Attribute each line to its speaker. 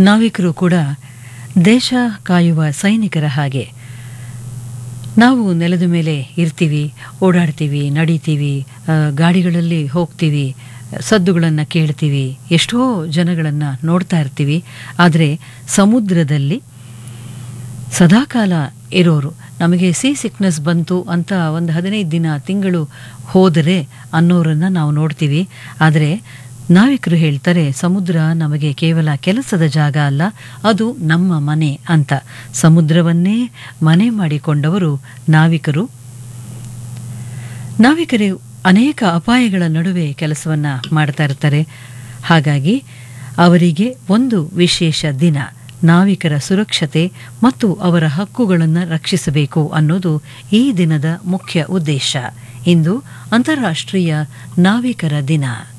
Speaker 1: ನಾವಿಕರು ಕೂಡ ದೇಶ ಕಾಯುವ ಸೈನಿಕರ ಹಾಗೆ ನಾವು ನೆಲದ ಮೇಲೆ ಇರ್ತೀವಿ ಓಡಾಡ್ತೀವಿ ನಡೀತೀವಿ ಆ, ಗಾಡಿಗಳಲ್ಲಿ ಹೋಗ್ತೀವಿ ಸದ್ದುಗಳನ್ನು ಕೇಳ್ತೀವಿ ಎಷ್ಟೋ ಜನಗಳನ್ನು ನೋಡ್ತಾ ಇರ್ತೀವಿ ಆದರೆ ಸಮುದ್ರದಲ್ಲಿ ಸದಾಕಾಲ ಇರೋರು ನಮಗೆ ಸಿ ಸಿಕ್ನೆಸ್ ಬಂತು ಅಂತ ಒಂದು ಹದಿನೈದು ದಿನ ತಿಂಗಳು ಹೋದರೆ ಅನ್ನೋರನ್ನು ನಾವು ನೋಡ್ತೀವಿ ಆದರೆ ನಾವಿಕರು ಹೇಳ್ತಾರೆ ಸಮುದ್ರ ನಮಗೆ ಕೇವಲ ಕೆಲಸದ ಜಾಗ ಅಲ್ಲ ಅದು ನಮ್ಮ ಮನೆ ಅಂತ ಸಮುದ್ರವನ್ನೇ ಮನೆ ಮಾಡಿಕೊಂಡವರು ನಾವಿಕರು ನಾವಿಕರು ಅನೇಕ ಅಪಾಯಗಳ ನಡುವೆ ಕೆಲಸವನ್ನ ಮಾಡ್ತಾ ಇರ್ತಾರೆ ಹಾಗಾಗಿ ಅವರಿಗೆ ಒಂದು ವಿಶೇಷ ದಿನ ನಾವಿಕರ ಸುರಕ್ಷತೆ ಮತ್ತು ಅವರ ಹಕ್ಕುಗಳನ್ನು ರಕ್ಷಿಸಬೇಕು ಅನ್ನೋದು ಈ ದಿನದ ಮುಖ್ಯ ಉದ್ದೇಶ ಇಂದು ಅಂತಾರಾಷ್ಟ್ರೀಯ ನಾವಿಕರ ದಿನ